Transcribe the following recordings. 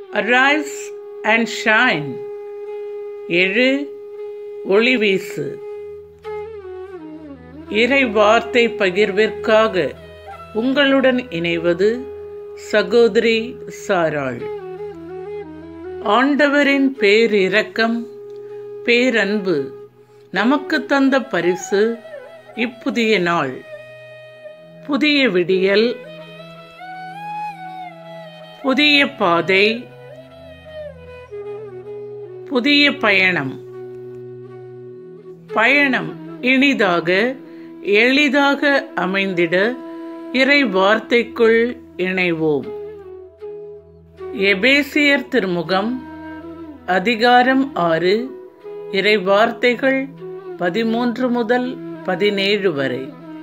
arise and shine எழு ஒளி வீசு இறை வார்த்தை பகிர்விற்காக உங்களுடன் இணைவது சகோதரி சாராள் ஆண்டவரின் பேரிரக்கம் பேரன்பு நமக்கு தந்த பரிசு இப்புதிய நாள் புதிய விடியல் புதிய பாதை புதிய பயணம் பயணம் இனிதாக எளிதாக அமைந்திட இறை வார்த்தைக்குள் இணைவோம் எபேசியர் திருமுகம் அதிகாரம் ஆறு இறை வார்த்தைகள் பதிமூன்று முதல் பதினேழு வரை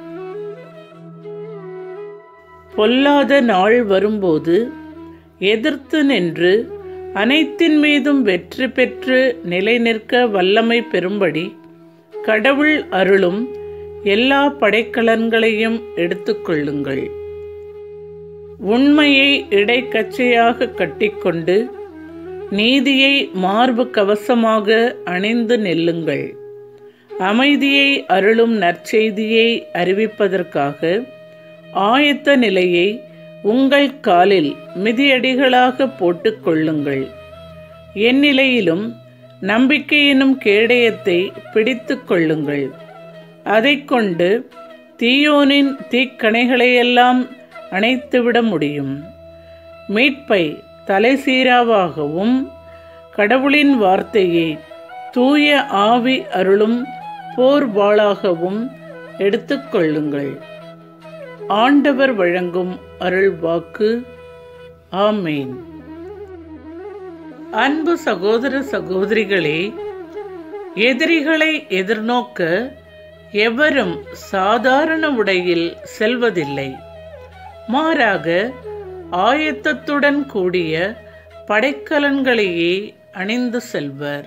பொல்லாத நாள் வரும்போது எதிர்த்து நின்று அனைத்தின் மீதும் வெற்றி பெற்று நிலை நிற்க வல்லமை பெறும்படி கடவுள் அருளும் எல்லா படைக்கலன்களையும் எடுத்துக்கொள்ளுங்கள் உண்மையை இடைக்கச்சையாக கட்டிக்கொண்டு நீதியை மார்பு கவசமாக அணிந்து நெல்லுங்கள் அமைதியை அருளும் நற்செய்தியை அறிவிப்பதற்காக ஆயத்த நிலையை உங்கள் காலில் மிதியடிகளாக போட்டுக்கொள்ளுங்கள் என் நிலையிலும் நம்பிக்கை எனும் கேடயத்தை பிடித்து கொள்ளுங்கள் அதை கொண்டு தீயோனின் தீக்கணைகளையெல்லாம் அணைத்துவிட முடியும் மீட்பை தலைசீராவாகவும் கடவுளின் வார்த்தையை தூய ஆவி அருளும் போர் வாளாகவும் எடுத்துக்கொள்ளுங்கள் ஆண்டவர் வழங்கும் அருள் வாக்கு ஆமேன் அன்பு சகோதர சகோதரிகளே எதிரிகளை எதிர்நோக்க எவரும் சாதாரண உடையில் செல்வதில்லை மாறாக ஆயத்தத்துடன் கூடிய படைக்கலன்களையே அணிந்து செல்வர்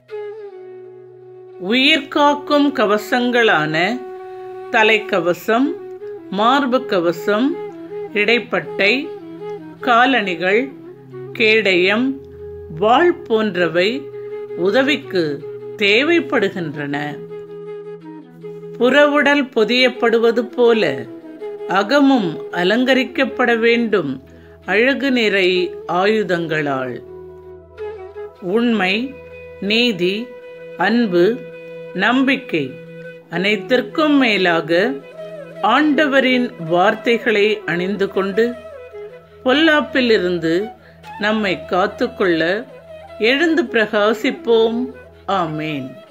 உயிர்காக்கும் கவசங்களான தலைக்கவசம் மார்பு கவசம் இடைப்பட்டை காலணிகள் கேடயம் வாழ் போன்றவை உதவிக்கு தேவைப்படுகின்றன புறவுடல் பொதியப்படுவது போல அகமும் அலங்கரிக்கப்பட வேண்டும் அழகு நிறை ஆயுதங்களால் உண்மை நீதி அன்பு நம்பிக்கை அனைத்திற்கும் மேலாக ஆண்டவரின் வார்த்தைகளை அணிந்து கொண்டு பொல்லாப்பிலிருந்து நம்மை காத்துக்கொள்ள எழுந்து பிரகாசிப்போம் ஆமேன்